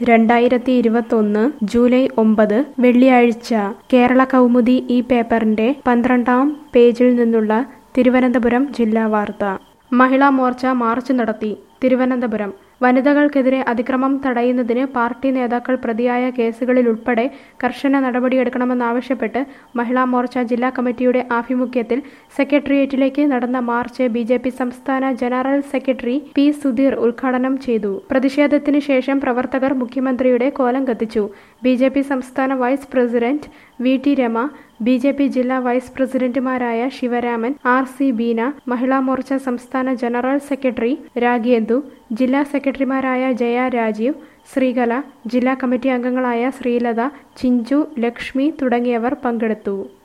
രണ്ടായിരത്തി ഇരുപത്തൊന്ന് ജൂലൈ ഒമ്പത് വെള്ളിയാഴ്ച കേരള കൗമുദി ഈ പേപ്പറിന്റെ പന്ത്രണ്ടാം പേജിൽ നിന്നുള്ള തിരുവനന്തപുരം ജില്ലാ വാർത്ത മഹിളാ മോർച്ച മാർച്ച് നടത്തി തിരുവനന്തപുരം വനിതകൾക്കെതിരെ അതിക്രമം തടയുന്നതിന് പാർട്ടി നേതാക്കൾ പ്രതിയായ കേസുകളിലുൾപ്പെടെ കർശന നടപടിയെടുക്കണമെന്നാവശ്യപ്പെട്ട് മഹിളാ മോർച്ച ജില്ലാ കമ്മിറ്റിയുടെ ആഭിമുഖ്യത്തിൽ സെക്രട്ടേറിയറ്റിലേക്ക് നടന്ന മാർച്ച് ബി ജെ പി സംസ്ഥാന ജനറൽ സെക്രട്ടറി പി സുധീർ ഉദ്ഘാടനം ചെയ്തു പ്രതിഷേധത്തിന് ശേഷം പ്രവർത്തകർ മുഖ്യമന്ത്രിയുടെ കോലം കത്തിച്ചു ബി ജെ പി സംസ്ഥാന vice president V T Rama B J P ജില്ലാ വൈസ് പ്രസിഡന്റുമാരായ ശിവരാമൻ ആർ സി ബീന മഹിളാ മോർച്ച സംസ്ഥാന ജനറൽ സെക്രട്ടറി രാഗേന്ദു ജില്ലാ സെക്രട്ടറിമാരായ ജയ രാജീവ് ശ്രീകല ജില്ലാ കമ്മിറ്റി അംഗങ്ങളായ ശ്രീലത ചിഞ്ചു ലക്ഷ്മി തുടങ്ങിയവർ പങ്കെടുത്തു